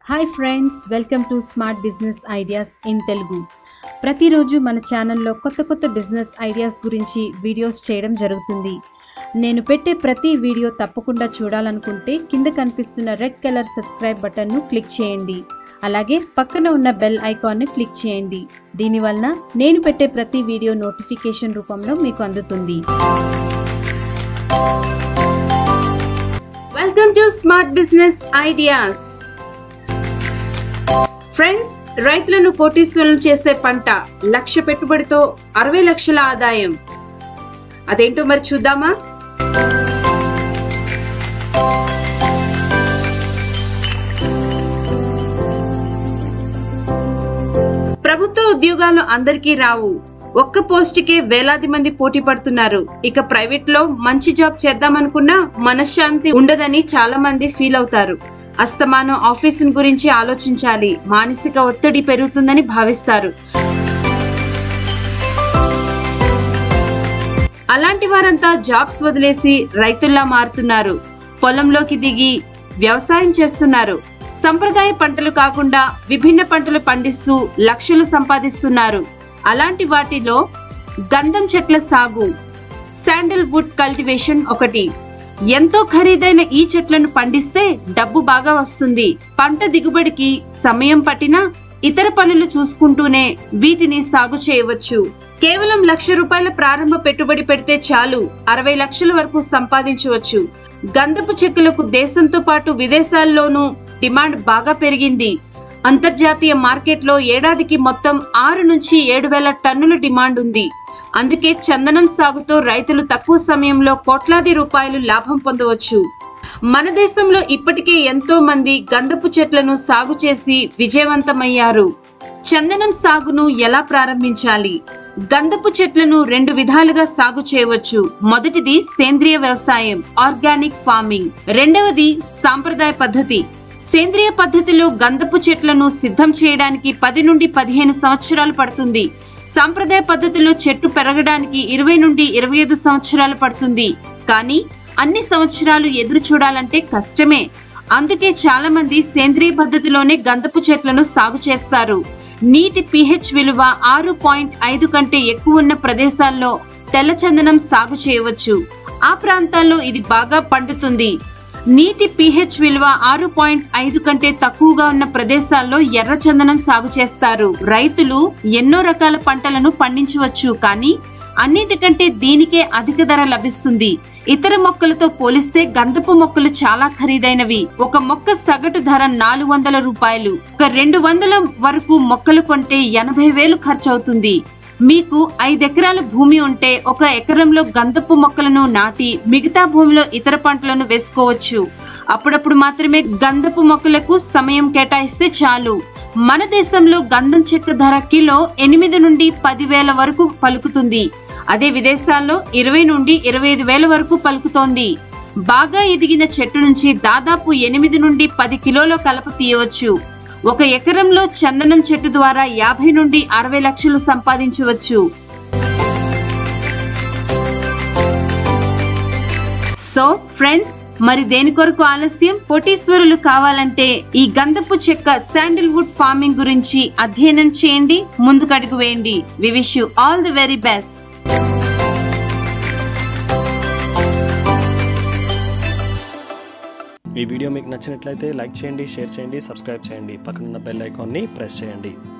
hi friends welcome to smart business ideas in Telugu ప్రతిరోజు మన ఛానల్లో కొత్త కొత్త బిజినెస్ ఐడియాస్ గురించి వీడియోస్ చేయడం జరుగుతుంది నేను పెట్టే ప్రతి వీడియో తప్పకుండా చూడాలనుకుంటే కింద కనిపిస్తున్న రెడ్ కలర్ సబ్స్క్రైబ్ బటన్ను క్లిక్ చేయండి అలాగే పక్కన ఉన్న బెల్ ఐకాన్ని క్లిక్ చేయండి దీనివలన నేను పెట్టే ప్రతి వీడియో నోటిఫికేషన్ రూపంలో మీకు అందుతుంది welcome to smart business ideas friends రైతులను కోటీశ్వరులను చేసే పంట లక్ష పెట్టుబడితో అరవై లక్షల ఆదాయం అదేంటో మరి చూద్దామా ప్రభుత్వ ఉద్యోగాలు అందరికీ రావు ఒక్క పోస్టుకే వేలాది మంది పోటీ పడుతున్నారు ఇక ప్రైవేట్ లో మంచి జాబ్ చేద్దామనుకున్నా మనశ్శాంతి ఉండదని చాలా మంది ఫీల్ అవుతారు అస్తమానం ఆఫీసుని గురించి ఆలోచించాలి మానసిక ఒత్తిడి పెరుగుతుందని భావిస్తారు అలాంటి వారంతా జాబ్స్ వదిలేసి రైతుల్లా మారుతున్నారు పొలంలోకి దిగి వ్యవసాయం చేస్తున్నారు సంప్రదాయ పంటలు కాకుండా విభిన్న పంటలు పండిస్తూ లక్షలు సంపాదిస్తున్నారు అలాంటి వాటిలో గంధం చెట్ల సాగు శాండల్ వుడ్ కల్టివేషన్ ఒకటి ఎంతో ఖరీదైన ఈ చెట్లను పండిస్తే డబ్బు బాగా వస్తుంది పంట దిగుబడికి సమయం పట్టినా ఇతర పనులు చూసుకుంటూనే వీటిని సాగు చేయవచ్చు కేవలం లక్ష రూపాయల ప్రారంభ పెట్టుబడి పెడితే చాలు అరవై లక్షల వరకు సంపాదించవచ్చు గంధపు చెక్కులకు దేశంతో పాటు విదేశాల్లోనూ డిమాండ్ బాగా పెరిగింది అంతర్జాతీయ మార్కెట్లో ఏడాదికి మొత్తం ఆరు నుంచి ఏడు వేల టన్నుల డిమాండ్ ఉంది అందుకే చందనం సాగుతో రైతులు తక్కువ సమయంలో కోట్లాది రూపాయలు లాభం పొందవచ్చు మన దేశంలో ఇప్పటికే ఎంతో మంది గంధపు చెట్లను సాగు చేసి విజయవంతమయ్యారు చందనం సాగును ఎలా ప్రారంభించాలి గంధపు చెట్లను రెండు విధాలుగా సాగు చేయవచ్చు మొదటిది సేంద్రియ వ్యవసాయం ఆర్గానిక్ ఫార్మింగ్ రెండవది సాంప్రదాయ పద్ధతి సేంద్రియ పద్ధతిలో గంధపు చెట్లను సిద్ధం చేయడానికి పది నుండి పదిహేను సంవత్సరాలు పడుతుంది సాంప్రదాయ పద్ధతిలో చెట్టు పెరగడానికి ఇరవై నుండి ఇరవై ఐదు సంవత్సరాలు పడుతుంది కానీ అన్ని సంవత్సరాలు ఎదురు చూడాలంటే కష్టమే అందుకే చాలా మంది సేంద్రియ పద్ధతిలోనే గంధపు చెట్లను సాగు చేస్తారు నీటి పిహెచ్ విలువ ఆరు పాయింట్ ఐదు కంటే ఎక్కువ ఉన్న ప్రదేశాల్లో తెల్ల చందనం సాగు చేయవచ్చు ఆ ప్రాంతాల్లో ఇది బాగా పండుతుంది నీటి పిహెచ్ విలువ ఆరు పాయింట్ ఐదు కంటే తక్కువగా ఉన్న ప్రదేశాల్లో ఎర్ర చందనం సాగు చేస్తారు రైతులు ఎన్నో రకాల పంటలను పండించవచ్చు కానీ అన్నిటికంటే దీనికే అధిక ధర లభిస్తుంది ఇతర మొక్కలతో పోలిస్తే గంధపు మొక్కలు చాలా ఖరీదైనవి ఒక మొక్క సగటు ధర నాలుగు వందల రూపాయలు ఒక రెండు వందల వరకు మొక్కలు కొంటే ఎనభై వేలు ఖర్చు అవుతుంది మీకు ఐదెకరాల భూమి ఉంటే ఒక ఎకరంలో గంధపు మొక్కలను నాటి మిగతా భూమిలో ఇతర పంటలను వేసుకోవచ్చు అప్పుడప్పుడు మాత్రమే గంధపు మొక్కలకు సమయం కేటాయిస్తే చాలు మన దేశంలో గంధం చెక్క ధర కిలో ఎనిమిది నుండి పదివేల వరకు పలుకుతుంది అదే విదేశాల్లో ఇరవై నుండి ఇరవై ఐదు వేల వరకు పలుకుతోంది బాగా ఎదిగిన చెట్టు నుంచి దాదాపు ఎనిమిది నుండి పది కిలోల కలప తీయవచ్చు ఒక ఎకరంలో చందనం చెట్టు ద్వారా యాభై నుండి అరవై లక్షలు సంపాదించవచ్చు సో ఫ్రెండ్స్ మరి దేని కొరకు ఆలస్యం కోటీశ్వరులు కావాలంటే ఈ గంధపు చెక్క శాండిల్వుడ్ ఫార్మింగ్ గురించి అధ్యయనం చేయండి ముందుకడుగు వేయండి we wish you all the very best ఈ వీడియో మీకు నచ్చినట్లయితే లైక్ చేయండి షేర్ చేయండి సబ్స్క్రైబ్ చేయండి పక్కనున్న బెల్ ఐకాన్ని ప్రెస్ చేయండి